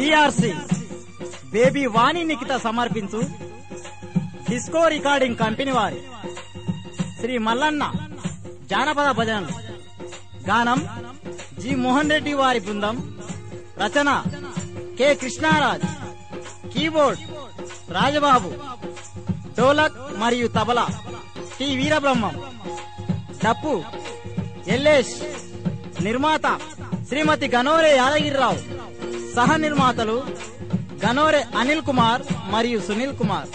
DRC baby వాణి నిఖిత సమర్పించు disco recording company వారి శ్రీ మల్లన్న జానపద భజనలు గానం జి మోహన్ రెడ్డి వారి బృందం రచన కె కృష్ణారాజ్ కీబోర్డ్ రాజబాబు డోలక్ మరియు తబలా టి వీరబ్రహ్మం డప్పు ఎల్లేష్ నిర్మాత శ్రీమతి గనోరే యాదగిరిరావు సహ నిర్మాతలు గనోరే అనిల్ కుమార్ మరియు సునీల్ కుమార్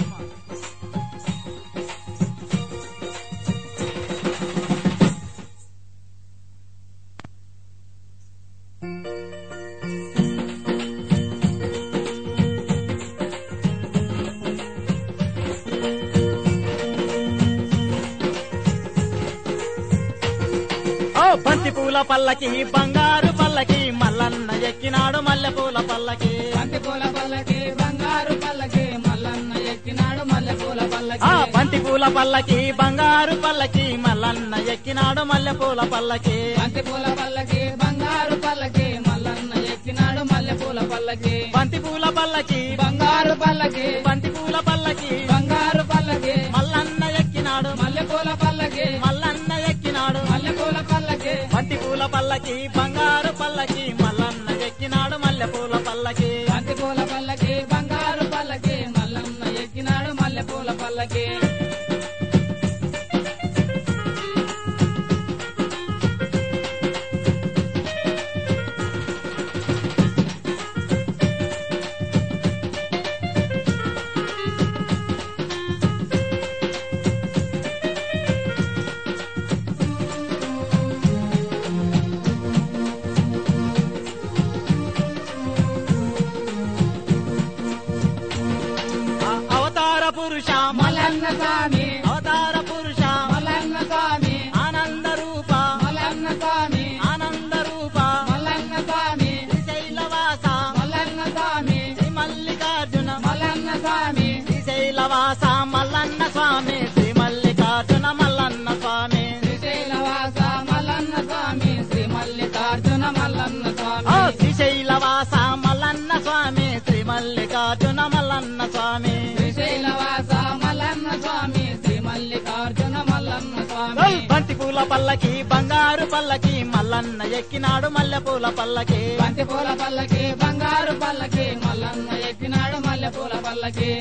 ఓ బంతి పూల పల్లకి బంగారు పల్లకి మల్లన్న ఎక్కినాడు మల్లె పూల పల్లకి బంతి పూల పల్లకి బంగారు పల్లకి మల్లన్న ఎక్కినాడు మల్లె పూల పల్లకి ఆ బంతి పూల పల్లకి బంగారు పల్లకి మల్లన్న ఎక్కినాడు మల్లె పూల పల్లకి బంతి పూల పల్లకి బంగారు పల్లకి మల్లన్న ఎక్కినాడు మల్లె పూల పల్లకి బంతి పూల పల్లకి బంగారు పల్లకి బంతి పూల పల్లకి బంగారు పల్లకి మల్లన్న ఎక్కినాడు మల్లె పూల పల్లకి మల్లన్న ఎక్కినాడు మల్లె పూల పల్లకి బంతి పూల పల్లకి బంగారు పల్లకి మల్లన్న ఎక్కినాడు మల్లె పూల పల్లకి బంతి పూల పల్లకి బంగారు పల్లకి మల్లన్న ఎక్కినాడు మల్లె పూల పల్లకి ఆ అవతార పురుష మల్లన్న స్వామి అవతార పురుష మల్లన్న స్వామి ఆనంద రూప మల్లన్న స్వామి ఆనంద రూప మల్లన్న స్వామి శ్రీశైలవాస మల్లన్న స్వామి శ్రీ మల్లికార్జున మల్లన్న స్వామి శ్రీశైలవాస మల్లన్న స్వామి శ్రీ మల్లికార్జున మల్లన్న స్వామి శ్రీశైలవాస మల్లన్న స్వామి శ్రీ మల్లికార్జున మల్లన్న ఓ స్వామి శ్రీశైలవాస మల్లన్న స్వామి శ్రీ మల్లికార్జున మల్లన్న స్వామి శ్రీశైలవాస మల్లన్న స్వామి శ్రీ మల్లికార్జున మల్లన్న స్వామి ఓయ్ బంతి పూల పల్లకి బంగారు పల్లకి మల్లన్న ఎక్కినాడు మల్లె పూల పల్లకి బంతి పూల పల్లకి బంగారు పల్లకి మల్లన్న ఎక్కినాడు మల్లె పూల పల్లకి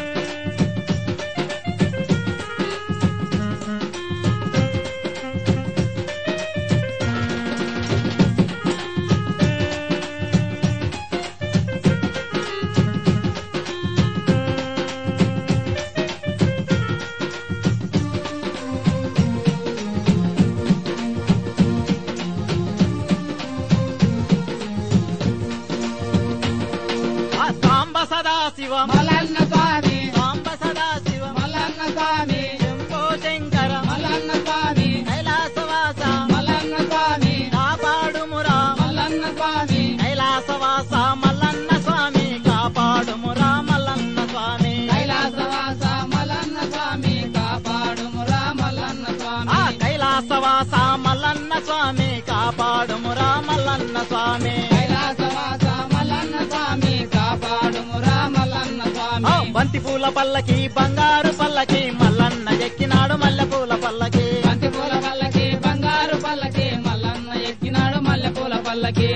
ఆ సాంబ సదా శివం మల్లన్న స్వామి సాంబ సదా శివం మల్లన్న స్వామి శంభో శంకర మల్లన్న స్వామి కైలాసవాస మల్లన్న స్వామి కాపాడుమురా మల్లన్న స్వామి కైలాసవాస మల్లన్న స్వామి కాపాడుమురా మల్లన్న స్వామి కైలాసవాస మల్లన్న స్వామి కాపాడుమురా మల్లన్న స్వామి ఆ కైలాసవాస మల్లన్న స్వామి కాపాడుమురా మల్లన్న స్వామి కైలాసవాస మల్లన్న స్వామి కాపాడుమురా మల్లన్న ఆ స్వామి బంతి పూల పల్లకి బంగారు పల్లకి మల్లన్న ఎక్కినాడు మల్లె పూల పల్లకి బంతి పూల పల్లకి బంగారు పల్లకి మల్లన్న ఎక్కినాడు మల్లె పూల పల్లకి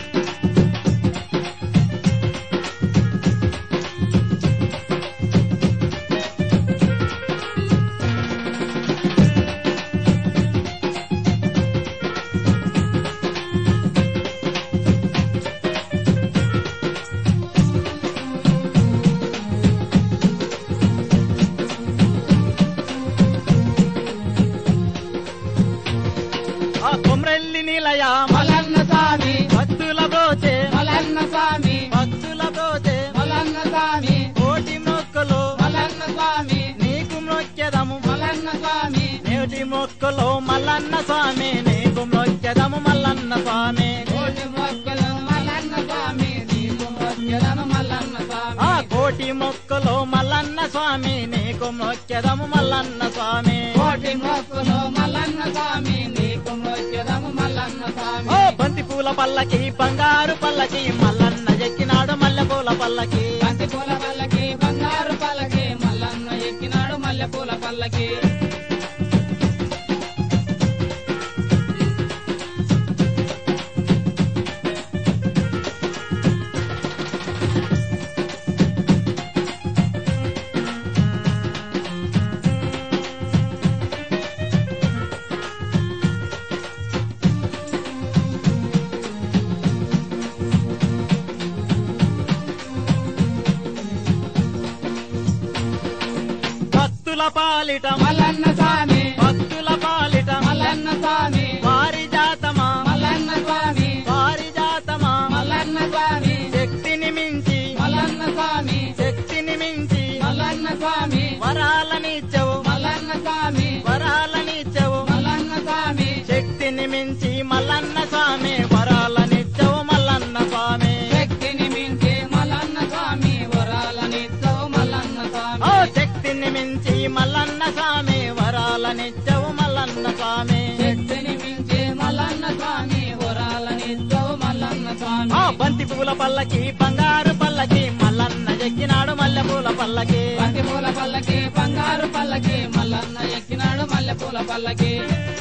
ఆ కొమ్రెల్లి నిలయ మల్లన్న స్వామి భక్తుల బ్రోచే మల్లన్న స్వామి భక్తుల బ్రోచే మల్లన్న స్వామి కోటి మొక్కలు మల్లన్న స్వామి నీకు మొక్కెదము మల్లన్న స్వామి నేటి మొక్కలు మల్లన్న స్వామి నీకు మొక్కెదము మల్లన్న స్వామి కోటి మొక్కలు మల్లన్న స్వామి నీకు మొక్కెదను మల్లన్న స్వామి ఆ కోటి మొక్కలు మల్లన్న స్వామి నీకు మొక్కెదము మల్లన్న స్వామి కోటి మొక్కులు మల్లన్న స్వామి నీకు మొక్కెదము మల్లన్న ఓ స్వామి బంతి పూల పల్లకి బంగారు పల్లకి మల్లన్న ఎక్కినాడు మల్లె పల్లకి బంతి పూల పల్లకి బంగారు పల్లకి మల్లన్న ఎక్కినాడు మల్లె పూల పల్లకి భక్తుల పాలిట మల్లన్న స్వామి భక్తుల పాలిట మల్లన్న స్వామి వారి జాతమా మల్లన్న స్వామి వారి జాతమా మల్లన్న స్వామి శక్తిని మించి మల్లన్న స్వామి శక్తిని మించి మల్లన్న స్వామి వరాలనిచ్చవు మల్లన్న స్వామి వరాలనిచ్చవు మల్లన్న స్వామి శక్తిని మించి మల్లన్న స్వామి వరాలనిచ్చవు మల్లన్న స్వామి శక్తిని మించి మల్లన్న స్వామి వరాలనిచ్చవు మల్లన్న ఓ స్వామి శక్తిని మించి మల్లన్న స్వామి వరాలనిచ్చవు మల్లన్న స్వామి శక్తిని మించి మల్లన్న స్వామి వరాలనిచ్చవు మల్లన్న ఆ స్వామి బంతి పూల పల్లకి బంగారు పల్లకి మల్లన్న ఎక్కినాడు మల్లె పూల పల్లకి బంతి పూల పల్లకి బంగారు పల్లకి మల్లన్న ఎక్కినాడు మల్లె పూల పల్లకి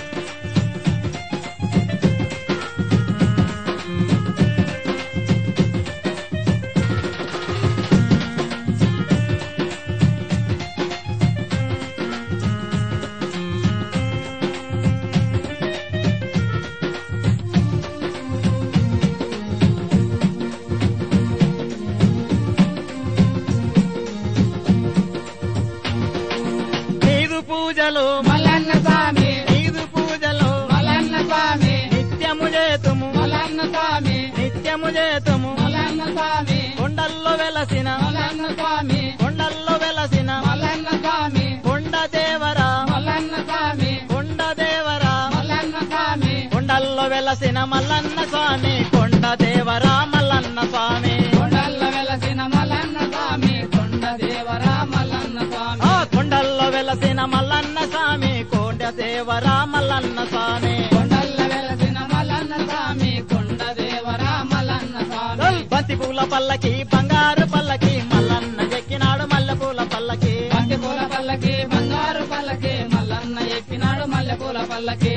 నీదు పూజలు మల్లన్న స్వామి నీదు పూజలు మల్లన్న స్వామి నిత్యము చేతుము మల్లన్న స్వామి నిత్యము చేతుము మల్లన్న స్వామి కొండల్లో వెలసిన మల్లన్న స్వామి కొండల్లో వెలసిన మల్లన్న స్వామి కొండ దేవరా మల్లన్న స్వామి కొండ దేవరా మల్లన్న స్వామి కొండల్లో వెలసిన మల్లన్న స్వామి కొండ దేవరా మల్లన్న స్వామి కొండల్ల వెలసిన మల్లన్న స్వామి కొండ దేవరా మల్లన్న స్వామి ఆ కొండల్లో వెలసిన మల్లన్న స్వామి కొండ దేవరా మల్లన్న స్వామి కొండల్ల వెలసిన మల్లన్న స్వామి కొండ దేవరా మల్లన్న స్వామి బంతి పూల పల్లకి బంగారు పల్లకి మల్లన్న ఎక్కినాడు మల్లె పూల పల్లకి బంతి పూల పల్లకి బంగారు పల్లకి మల్లన్న ఎక్కినాడు మల్లె పూల పల్లకి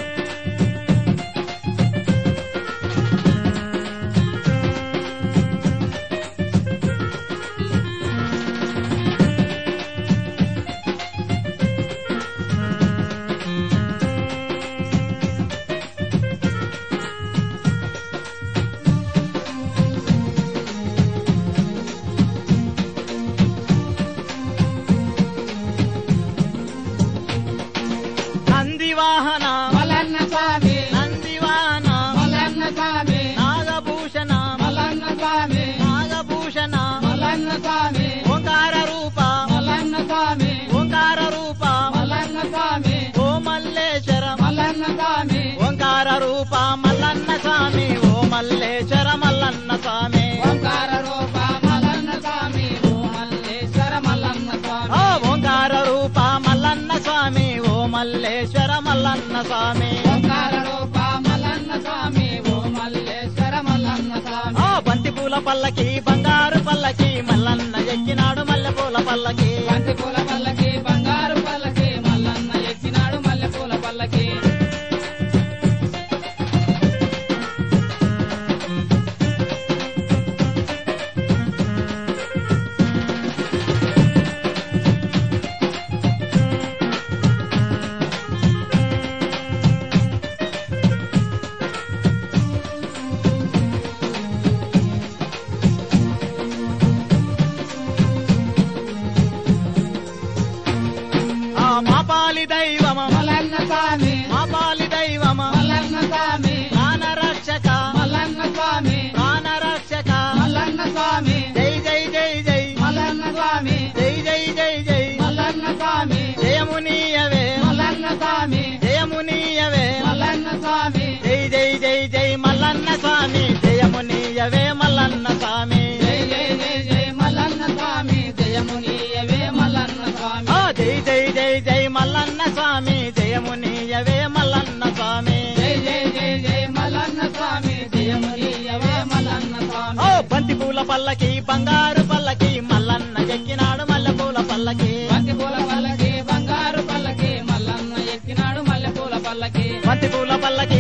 నంది వాహన మల్లన్న స్వామి నంది వాహన మల్లన్న స్వామి నాగభూషణ మల్లన్న స్వామి నాగభూషణ మల్లన్న స్వామి ఓంకార రూప మల్లన్న స్వామి ఓంకార రూప మల్లన్న స్వామి ఓ మల్లేశ్వర మల్లన్న స్వామి ఓంకార రూప మల్లన్న స్వామి ఓ మల్లేశ్వర మల్లన్న స్వామి ఓంకార రూప మల్లన్న స్వామి ఓ మల్లేశ్వర మల్లన్న స్వామి ఓ ఓంకార రూప మల్లన్న స్వామి ఓ మల్లేశ్వర మల్లన్న స్వామి ఓంకార రూప మల్లన్న స్వామి ఓ మల్లేశ్వర మల్లన్న స్వామి ఓ బంతి పూల పల్లకి బంగారు పల్లకి మల్లన్న ఎక్కినాడు మల్లె పూల పల్లకి బంతి పూల పల్లకి బంగారు పల్లకి మల్లన్న ఎక్కినాడు మల్లె పూల పల్లకి ఆ మాపాలి దైవమ మల్లన్న స్వామి మాపాలి దైవమ మల్లన్న స్వామి ప్రాణ రక్షక మల్లన్న స్వామి ప్రాణ రక్షక మల్లన్న స్వామి జై జై జై జై మల్లన్న స్వామి జై జై జై జై మల్లన్న స్వామి జయమునీయవే మల్లన్న స్వామి జయమునీయవే మల్లన్న స్వామి జై జై జై జై మల్లన్న స్వామి జయమునీయవే మల్లన్న స్వామి జై జై జై జై మల్లన్న స్వామి జయమునీయవే మల్లన్న స్వామి ఆ జై జై జై జై మల్లన్న స్వామి పల్లకి బంగారు పల్లకి మల్లన్న ఎక్కినాడు మల్లెపూల పల్లకి బంతి పూల పల్లకి బంగారు పల్లకి మల్లన్న ఎక్కినాడు మల్లె పూల పల్లకి బంతి పూల పల్లకి